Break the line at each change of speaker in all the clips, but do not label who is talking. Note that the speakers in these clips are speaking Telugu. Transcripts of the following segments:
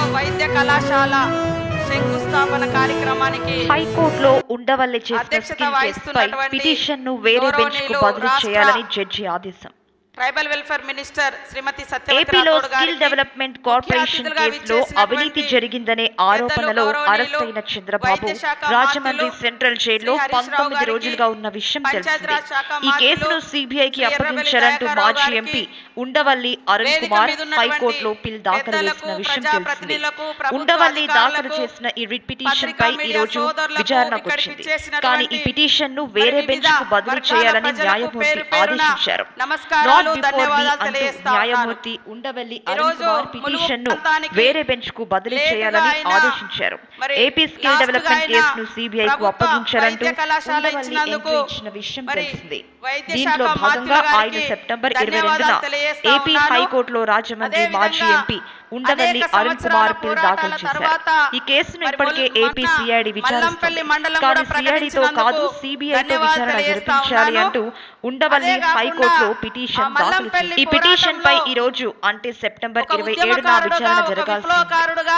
ప్రభుత్వ వైద్య కళాశాల శంకుస్థాపన కార్యక్రమానికి
హైకోర్టులో ఉండవల్లి చేసిన
అధ్యక్షత
స్కిల్ కేసుపై
వహిస్తున్నటువంటి
పిటిషన్ ను వేరే బెంచ్ కు
గౌరవనీయులు
బదిలీ
రాష్ట్ర
చేయాలని జడ్జి ఆదేశం
tribal welfare minister Shrimati Satyavathi
ఏపీలో
రాథోడ్
స్కిల్
గారికి
డెవలప్మెంట్
ముఖ్య
కార్పొరేషన్
అతిథులుగా
కేసులో
విచ్చేసినటువంటి
అవినీతి జరిగిందనే ఆరోపణలో
గౌరవనీయులు
అరెస్ట్ అయిన చంద్రబాబు
వైద్య శాఖ
రాజమండ్రి
మంత్రులు
సెంట్రల్ జైల్లో
శ్రీ హరీష్ రావు
పంతొమ్మిది
గారికి,
రోజులుగా ఉన్న విషయం తెలిసిందే
పంచాయతీరాజ్ శాఖ
ఈ
మంత్రులు
కేసును సిబిఐకి
శ్రీ ఎర్రబెల్లి
అప్పగించారంటూ
దయాకర్ రావు
మాజీ
గారికి,
ఎంపీ ఉండవల్లి అరుణ్
వేదిక
కుమార్
మీద ఉన్నటువంటి
హైకోర్టులో పిల్ దాఖలు
పెద్దలకు,
చేసిన విషయం తెలిసిందే
ప్రజాప్రతినిధులకు, ప్రభుత్వ
ఉండవల్లి దాఖలు
అధికారులకు,
చేసిన ఈ రిట్ పిటిషన్
పత్రికా
పై ఈ
మీడియా
రోజు
సోదరులకు,
విచారణకు
ఇక్కడికి
వచ్చింది
ఇచ్చేసినటువంటి
కానీ ఈ పిటిషన్ ను వేరే
మరి
బెంచ్ కు
వివిధ
బదిలీ
వర్గాల
చేయాలని
ప్రజలకు
న్యాయమూర్తి
పేరు పేరున
ఆదేశించారు
నమస్కారాలు,
నాట్ బిఫోర్ మీ
ధన్యవాదాలు
అంటూ
తెలియజేస్తా
న్యాయమూర్తి ఉండవల్లి అరుణ్
ఈరోజు
కుమార్
ములుగు
పిటిషన్ ను
ప్రాంతానికి
వేరే బెంచ్ కు బదిలీ
లేటుగా
చేయాలని
అయినా
ఆదేశించారు
మరి
ఏపీ స్కిల్
లాస్ట్గా
డెవలప్మెంట్
అయినా
కేసును సిబిఐ కు
ప్రభుత్వ
అప్పగించారంటూ
వైద్య కళాశాల
ఉండవల్లి
ఇచ్చినందుకు
ఎంట్రీ ఇచ్చిన విషయం
మరి
తెలిసింది
వైద్య
దీంట్లో
శాఖ
భాగంగా
మంత్రుల
ఆయన
గారికి
సెప్టెంబర్ ఇరవై రెండున
ధన్యవాదాలు తెలియజేస్తా
ఏపీ
ఉన్నాను.
హైకోర్టులో రాజమండ్రి
అదే
మాజీ
విధంగా
ఎంపీ ఉండవల్లి
అనేక
అరుణ్ కుమార్
సంవత్సరాల
పిల్
పోరాటాల
దాఖలు చేశారు
తర్వాత
ఈ కేసును
మరి
ఇప్పటికే
మొన్న
ఏపీ సిఐడి
మల్లంపల్లి మండలం
విచారిస్తుంది
కూడా
కానీ సిఐడితో కాదు
ప్రకటించినందుకు
సిబిఐతో
ధన్యవాదాలు
విచారణ
తెలియజేస్తా
జరిపించాలి
ఉన్నాను.
అంటూ ఉండవల్లి
అదే కాకుండా
హైకోర్టులో
ఆ
పిటిషన్ దాఖలు
మల్లంపల్లి
చేసింది ఈ పిటిషన్ పై
పోరాటంలో
ఈ రోజు అంటే సెప్టెంబర్
ఒక
ఇరవై ఏడున
ఉద్యమకారుడుగా
విచారణ
ఒక
జరగాల్సి ఉంది.
విప్లవకారుడుగా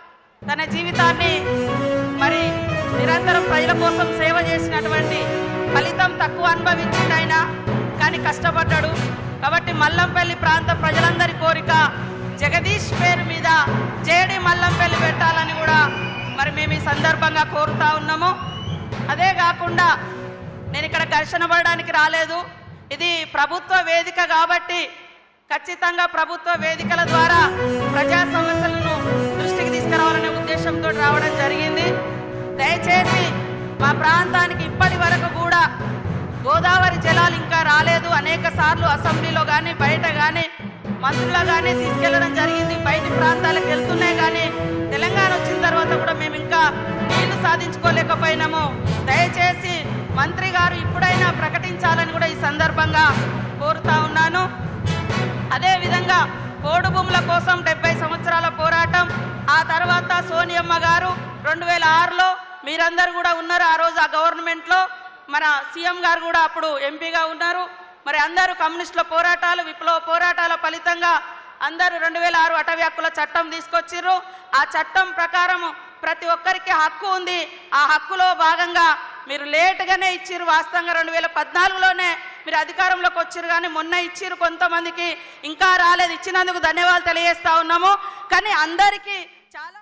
తన జీవితాన్ని మరి నిరంతరం ప్రజల కోసం సేవ చేసినటువంటి ఫలితం తక్కువ అనుభవించిండు ఆయన కానీ కష్టపడ్డాడు కాబట్టి మల్లంపల్లి ప్రాంత ప్రజలందరి కోరిక జగదీష్ పేరు మీద జేడి మల్లంపల్లి పెట్టాలని కూడా మరి మేము ఈ సందర్భంగా కోరుతా ఉన్నాము అదే కాకుండా నేను ఇక్కడ ఘర్షణ పడడానికి రాలేదు ఇది ప్రభుత్వ వేదిక కాబట్టి ఖచ్చితంగా ప్రభుత్వ వేదికల ద్వారా ప్రజా సమస్యలను దృష్టికి తీసుకురావాలనే ఉద్దేశంతో రావడం జరిగింది దయచేసి మా ప్రాంతానికి ఇప్పటి వరకు కూడా గోదావరి జలాలు ఇంకా రాలేదు అనేక సార్లు అసెంబ్లీలో కానీ బయట కానీ మంత్రులు కానీ తీసుకెళ్లడం జరిగింది బయటి ప్రాంతాలకు వెళ్తున్నాయి కానీ తెలంగాణ వచ్చిన తర్వాత కూడా మేము ఇంకా నీళ్లు సాధించుకోలేకపోయినాము దయచేసి మంత్రి గారు ఇప్పుడైనా ప్రకటించాలని కూడా ఈ సందర్భంగా కోరుతా ఉన్నాను అదే విధంగా పోడు భూముల కోసం డెబ్బై సంవత్సరాల పోరాటం ఆ తర్వాత సోనియమ్మ గారు రెండు వేల ఆరులో మీరందరూ కూడా ఉన్నారు ఆ రోజు ఆ గవర్నమెంట్లో మన సీఎం గారు కూడా అప్పుడు ఎంపీగా ఉన్నారు మరి అందరూ కమ్యూనిస్టుల పోరాటాలు విప్లవ పోరాటాల ఫలితంగా అందరూ రెండు వేల ఆరు అటవీ హక్కుల చట్టం తీసుకొచ్చిర్రు ఆ చట్టం ప్రకారం ప్రతి ఒక్కరికి హక్కు ఉంది ఆ హక్కులో భాగంగా మీరు లేటుగానే ఇచ్చిర్రు వాస్తవంగా రెండు వేల పద్నాలుగులోనే మీరు అధికారంలోకి వచ్చిర్రు కానీ మొన్న ఇచ్చిర్రు కొంతమందికి ఇంకా రాలేదు ఇచ్చినందుకు ధన్యవాదాలు తెలియజేస్తా ఉన్నాము కానీ అందరికీ చాలా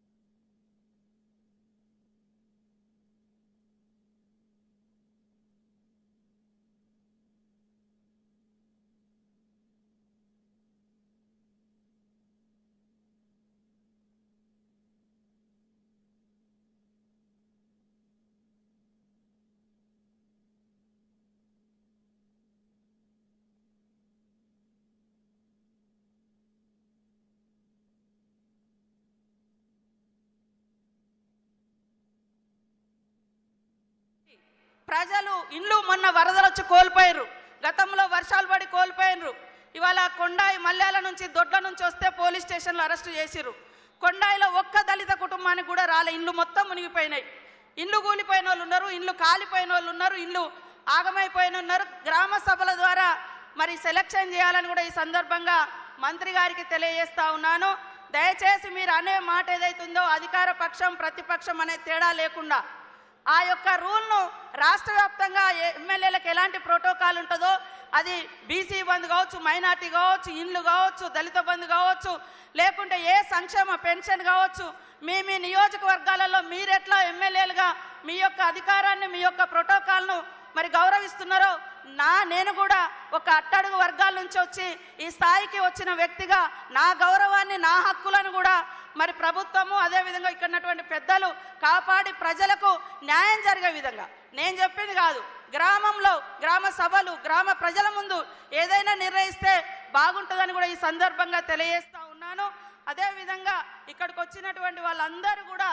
ప్రజలు ఇల్లు మొన్న వరదలు వచ్చి కోల్పోయారు గతంలో వర్షాలు పడి కోల్పోయినరు ఇవాళ కొండాయి మల్యాల నుంచి దొడ్ల నుంచి వస్తే పోలీస్ స్టేషన్లో అరెస్ట్ చేసిర్రు కొండాయిలో ఒక్క దళిత కుటుంబానికి కూడా రాలే ఇల్లు మొత్తం మునిగిపోయినాయి ఇల్లు కూలిపోయిన వాళ్ళు ఉన్నారు ఇల్లు కాలిపోయిన వాళ్ళు ఉన్నారు ఇల్లు ఆగమైపోయిన ఉన్నారు గ్రామ సభల ద్వారా మరి సెలక్షన్ చేయాలని కూడా ఈ సందర్భంగా మంత్రి గారికి తెలియజేస్తా ఉన్నాను దయచేసి మీరు అనే మాట ఏదైతుందో అధికార పక్షం ప్రతిపక్షం అనే తేడా లేకుండా ఆ యొక్క రూల్ను రాష్ట్ర వ్యాప్తంగా ఎమ్మెల్యేలకు ఎలాంటి ప్రోటోకాల్ ఉంటుందో అది బీసీ బంద్ కావచ్చు మైనార్టీ కావచ్చు ఇండ్లు కావచ్చు దళిత బంధు కావచ్చు లేకుంటే ఏ సంక్షేమ పెన్షన్ కావచ్చు మీ మీ నియోజకవర్గాలలో మీరెట్లా ఎమ్మెల్యేలుగా మీ యొక్క అధికారాన్ని మీ యొక్క ప్రోటోకాల్ను మరి గౌరవిస్తున్నారో నా నేను కూడా ఒక అట్టడుగు వర్గాల నుంచి వచ్చి ఈ స్థాయికి వచ్చిన వ్యక్తిగా నా గౌరవాన్ని నా హక్కులను కూడా మరి ప్రభుత్వము అదేవిధంగా ఇక్కడ ఉన్నటువంటి పెద్దలు కాపాడి ప్రజలకు న్యాయం జరిగే విధంగా నేను చెప్పింది కాదు గ్రామంలో గ్రామ సభలు గ్రామ ప్రజల ముందు ఏదైనా నిర్ణయిస్తే బాగుంటుందని కూడా ఈ సందర్భంగా తెలియజేస్తా ఉన్నాను అదేవిధంగా ఇక్కడికి వచ్చినటువంటి వాళ్ళందరూ కూడా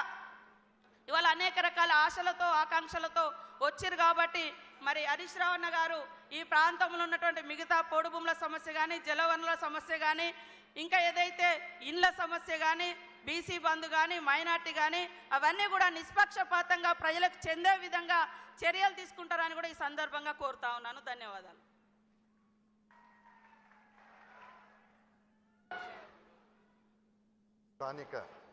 ఇవాళ అనేక రకాల ఆశలతో ఆకాంక్షలతో వచ్చిరు కాబట్టి మరి హరీష్ రావణ గారు ఈ ప్రాంతంలో ఉన్నటువంటి మిగతా పోడు భూముల సమస్య కానీ జలవనరుల సమస్య కానీ ఇంకా ఏదైతే ఇండ్ల సమస్య కానీ బీసీ బంధు కానీ మైనార్టీ కానీ అవన్నీ కూడా నిష్పక్షపాతంగా ప్రజలకు చెందే విధంగా చర్యలు తీసుకుంటారని కూడా ఈ సందర్భంగా కోరుతా ఉన్నాను ధన్యవాదాలు
స్థానిక